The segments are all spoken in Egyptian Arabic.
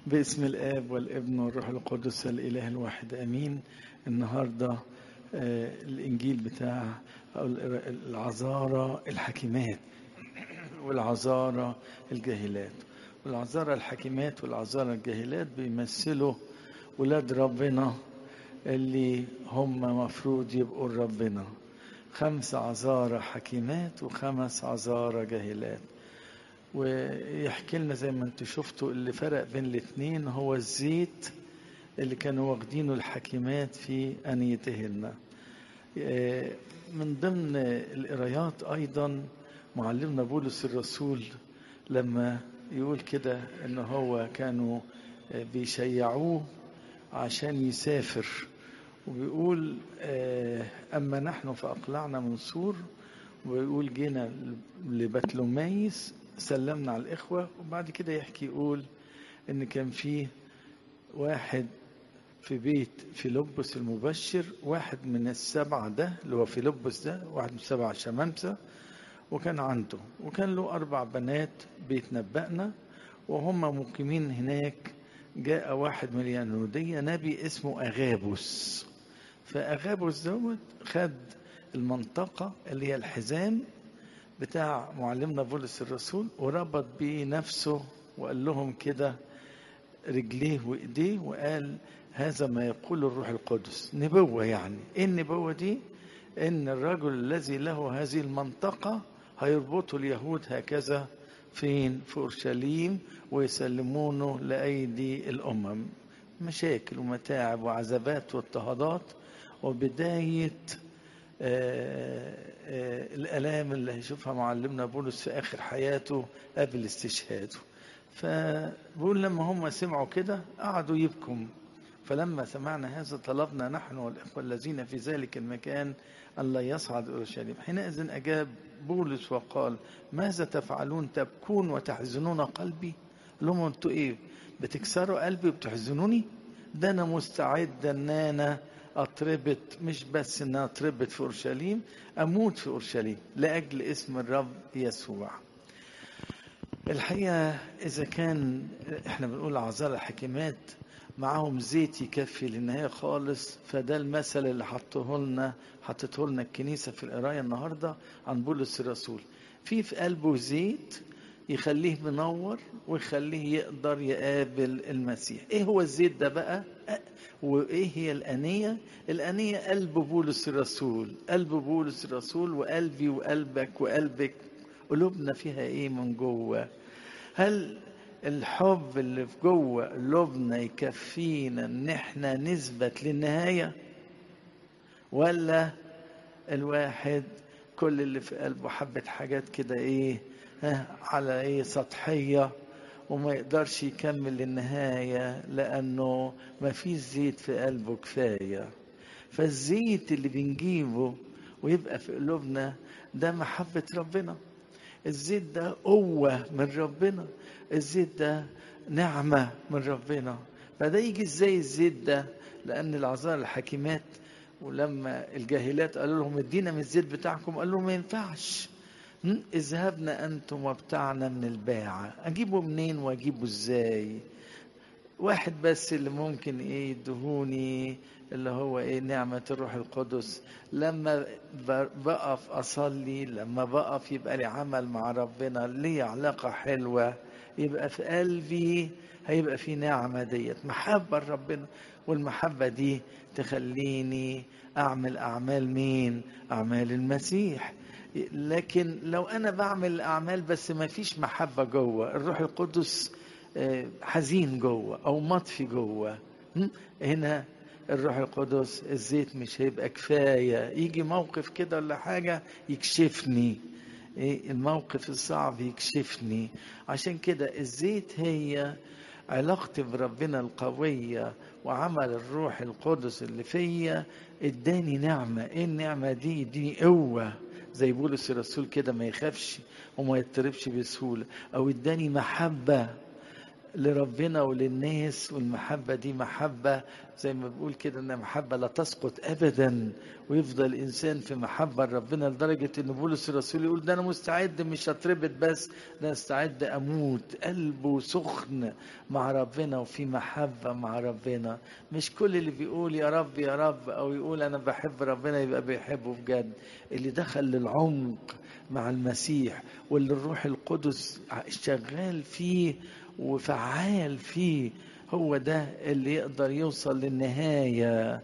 باسم الآب والابن والروح القدس الإله الواحد أمين النهاردة آه، الإنجيل بتاع أو العذارى الحكيمات والعذارى الجاهلات والعذارى الحكيمات والعذارى الجاهلات بيمثلوا ولاد ربنا اللي هم مفروض يبقوا ربنا خمس عذارى حكيمات وخمس عذارى جاهلات ويحكي لنا زي ما انتوا شفتوا اللي فرق بين الاثنين هو الزيت اللي كانوا واخدينه الحكيمات في انيتهن من ضمن القرايات ايضا معلمنا بولس الرسول لما يقول كده ان هو كانوا بيشيعوه عشان يسافر وبيقول اما نحن فاقلعنا من سور ويقول جينا لبتلوميس سلمنا على الإخوة وبعد كده يحكي يقول إن كان في واحد في بيت فيلبس المبشر واحد من السبعة ده اللي هو فيلبس ده واحد من السبعة شمامسة وكان عنده وكان له أربع بنات بيتنبأنا وهم مقيمين هناك جاء واحد من اليهودية نبي اسمه أغابوس فأغابوس دوت خد المنطقة اللي هي الحزام بتاع معلمنا بولس الرسول وربط بيه نفسه وقال لهم كده رجليه وايديه وقال هذا ما يقول الروح القدس نبوة يعني ايه النبوة دي ان الرجل الذي له هذه المنطقة هيربطوا اليهود هكذا فين في اورشليم ويسلمونه لايدي الامم مشاكل ومتاعب وعذابات واضطهادات وبدايه آآ آآ الآلام اللي هيشوفها معلمنا بولس في آخر حياته قبل استشهاده فبقول لما هم سمعوا كده قعدوا يبكوا فلما سمعنا هذا طلبنا نحن والإخوة الذين في ذلك المكان أن لا يصعد أورشليم حينئذ أجاب بولس وقال ماذا تفعلون تبكون وتحزنون قلبي لهم انتوا ايه بتكسروا قلبي وبتحزنوني ده انا مستعد ان انا اتربط مش بس ان انا اتربط في اورشليم اموت في اورشليم لاجل اسم الرب يسوع الحقيقه اذا كان احنا بنقول اعذار الحكيمات معاهم زيت يكفي للنهايه خالص فده المثل اللي حطه لنا حطته لنا الكنيسه في القرايه النهارده عن بولس الرسول في في قلبه زيت يخليه منور ويخليه يقدر يقابل المسيح ايه هو الزيت ده بقى وايه هي الانيه الانيه قلب بولس الرسول قلب بولس الرسول وقلبي وقلبك وقلبك قلوبنا فيها ايه من جوه هل الحب اللي في جوه قلوبنا يكفينا ان احنا نثبت للنهايه ولا الواحد كل اللي في قلبه حبه حاجات كده ايه على ايه سطحيه وما يقدرش يكمل للنهاية لأنه ما فيش زيت في قلبه كفاية فالزيت اللي بنجيبه ويبقى في قلوبنا ده محبة ربنا الزيت ده قوة من ربنا الزيت ده نعمة من ربنا فده يجي ازاي الزيت ده لأن العذار الحكيمات ولما الجاهلات قالوا لهم ادينا من الزيت بتاعكم قالوا ما ينفعش اذهبنا انتم وابتعنا من الباعة اجيبه منين واجيبه ازاي واحد بس اللي ممكن ايه يدهوني اللي هو ايه نعمة الروح القدس لما بقف اصلي لما بقف يبقى لي عمل مع ربنا لي علاقة حلوة يبقى في قلبي هيبقى في نعمة ديت محبة لربنا والمحبة دي تخليني أعمل أعمال مين؟ أعمال المسيح لكن لو انا بعمل اعمال بس ما فيش محبه جوه الروح القدس حزين جوه او مطفي جوه هنا الروح القدس الزيت مش هيبقى كفايه يجي موقف كده ولا حاجه يكشفني الموقف الصعب يكشفني عشان كده الزيت هي علاقتي بربنا القوية وعمل الروح القدس اللي فيا اداني نعمة ايه النعمة دي اديني قوة زي بولس الرسول كده ما يخافش وما يضطربش بسهولة او اداني محبة لربنا وللناس والمحبة دي محبة زي ما بقول كده انها محبة لا تسقط ابدا ويفضل الانسان في محبة لربنا لدرجة ان بولس الرسول يقول ده انا مستعد مش هتربط بس ده استعد اموت قلبه سخن مع ربنا وفي محبة مع ربنا مش كل اللي بيقول يا رب يا رب او يقول انا بحب ربنا يبقى بيحبه بجد اللي دخل للعمق مع المسيح واللي الروح القدس شغال فيه وفعال فيه هو ده اللي يقدر يوصل للنهاية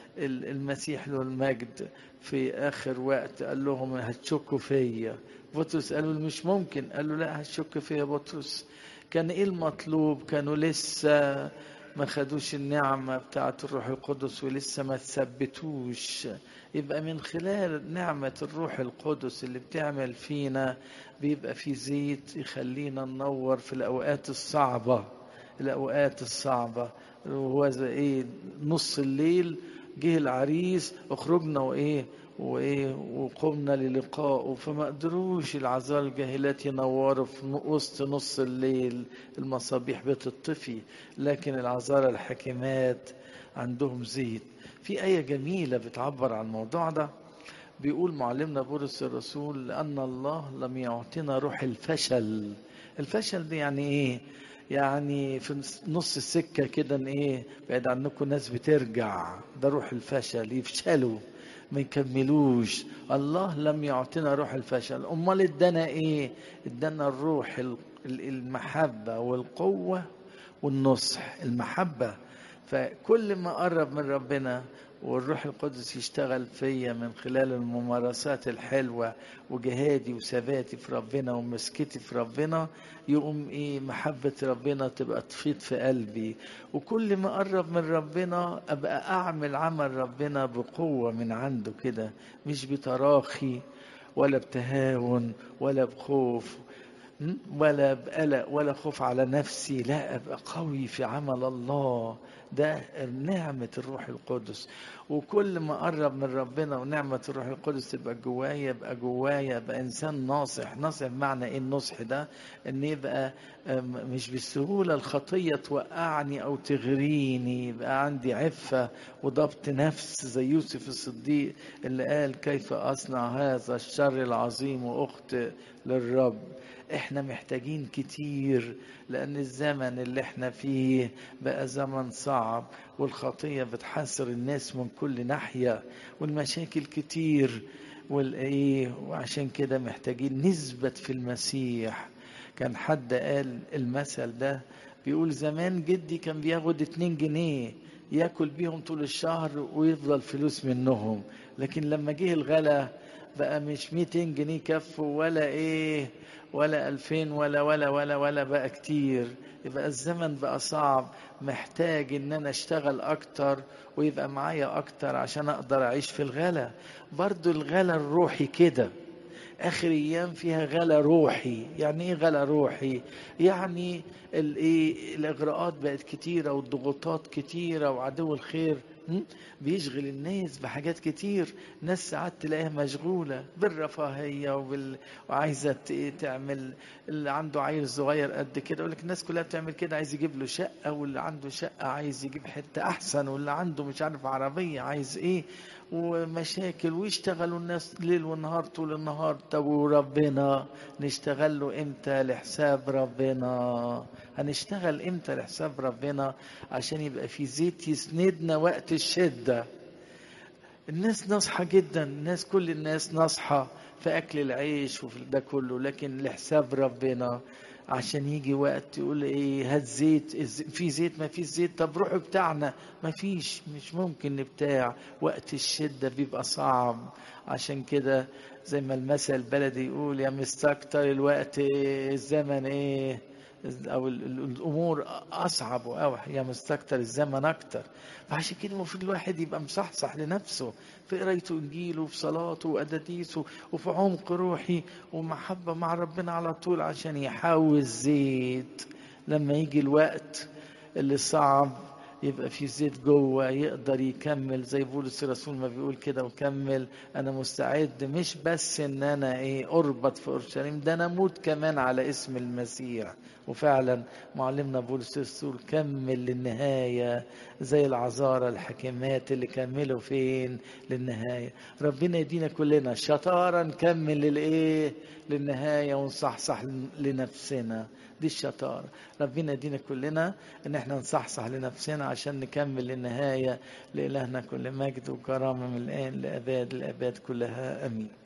المسيح له المجد في آخر وقت قال لهم هتشكوا فيا بطرس قالوا مش ممكن قال له لا هتشك فيا بطرس كان ايه المطلوب كانوا لسه ما خدوش النعمة بتاعة الروح القدس ولسه ما تثبتوش يبقى من خلال نعمة الروح القدس اللي بتعمل فينا بيبقى في زيت يخلينا ننور في الأوقات الصعبة الأوقات الصعبة وهو زي إيه نص الليل جه العريس اخرجنا وإيه وايه وقمنا للقائه فما قدروش العذار الجاهلات ينوروا في وسط نص الليل المصابيح بتطفي لكن العذارى الحكيمات عندهم زيت في آية جميلة بتعبر عن الموضوع ده بيقول معلمنا بولس الرسول لأن الله لم يعطينا روح الفشل الفشل ده يعني ايه يعني في نص السكة كده ايه بعد عنكم ناس بترجع ده روح الفشل يفشلوا ما يكملوش الله لم يعطينا روح الفشل امال ادانا ايه ادانا الروح المحبه والقوه والنصح المحبه فكل ما قرب من ربنا والروح القدس يشتغل فيا من خلال الممارسات الحلوة وجهادي وثباتي في ربنا ومسكتي في ربنا يقوم ايه محبة ربنا تبقى تفيض في قلبي وكل ما قرب من ربنا ابقى اعمل عمل ربنا بقوة من عنده كده مش بتراخي ولا بتهاون ولا بخوف ولا بقلق ولا خوف على نفسي لا ابقى قوي في عمل الله ده نعمة الروح القدس وكل ما قرب من ربنا ونعمة الروح القدس تبقى جوايا يبقى جوايا يبقى إنسان ناصح ناصح معنى إيه النصح ده إن يبقى مش بالسهولة الخطية توقعني أو تغريني يبقى عندي عفة وضبط نفس زي يوسف الصديق اللي قال كيف أصنع هذا الشر العظيم وأخطئ للرب احنا محتاجين كتير لان الزمن اللي احنا فيه بقى زمن صعب والخطيه بتحاصر الناس من كل ناحيه والمشاكل كتير والايه وعشان كده محتاجين نثبت في المسيح كان حد قال المثل ده بيقول زمان جدي كان بياخد اتنين جنيه ياكل بيهم طول الشهر ويفضل فلوس منهم لكن لما جه الغلا بقى مش 200 جنيه كفوا ولا ايه ولا ألفين ولا ولا ولا ولا بقى كتير يبقى الزمن بقى صعب محتاج ان انا اشتغل اكتر ويبقى معايا اكتر عشان اقدر اعيش في الغلا برضو الغلا الروحي كده اخر ايام فيها غلا روحي يعني ايه غلا روحي يعني الايه الاغراءات بقت كتيره والضغوطات كتيره وعدو الخير بيشغل الناس بحاجات كتير ناس ساعات تلاقيها مشغولة بالرفاهية وبال... وعايزة تعمل اللي عنده عيل صغير قد كده يقول لك الناس كلها بتعمل كده عايز يجيب له شقة واللي عنده شقة عايز يجيب حتة أحسن واللي عنده مش عارف عربية عايز إيه ومشاكل ويشتغلوا الناس ليل ونهار طول النهار طب وربنا نشتغل له امتى لحساب ربنا هنشتغل امتى لحساب ربنا عشان يبقى في زيت يسندنا وقت الشدة الناس ناصحة جدا الناس كل الناس ناصحة في أكل العيش وفي ده كله لكن لحساب ربنا عشان يجي وقت يقول ايه هات زيت في زيت ما فيش زيت طب روحوا بتاعنا ما فيش مش ممكن نبتاع وقت الشدة بيبقى صعب عشان كده زي ما المثل البلدي يقول يا مستكتر الوقت الزمن ايه او الامور اصعب واوح يا مستكتر الزمن اكتر فعشان كده المفروض الواحد يبقى مصحصح لنفسه في قرايته انجيله وفي صلاته وقداديسه وفي عمق روحي ومحبه مع ربنا على طول عشان يحاول زيت لما يجي الوقت اللي صعب يبقى في زيت جوه يقدر يكمل زي بولس الرسول ما بيقول كده وكمل انا مستعد مش بس ان انا ايه اربط في اورشليم ده انا اموت كمان على اسم المسيح وفعلا معلمنا بولس الرسول كمل للنهايه زي العذارى الحكيمات اللي كملوا فين للنهايه ربنا يدينا كلنا شطاره نكمل للايه للنهايه ونصحصح لنفسنا دي الشطاره ربنا يدينا كلنا ان احنا نصحصح لنفسنا عشان نكمل للنهايه لالهنا كل مجد وكرامه من الان لاباد الاباد كلها امين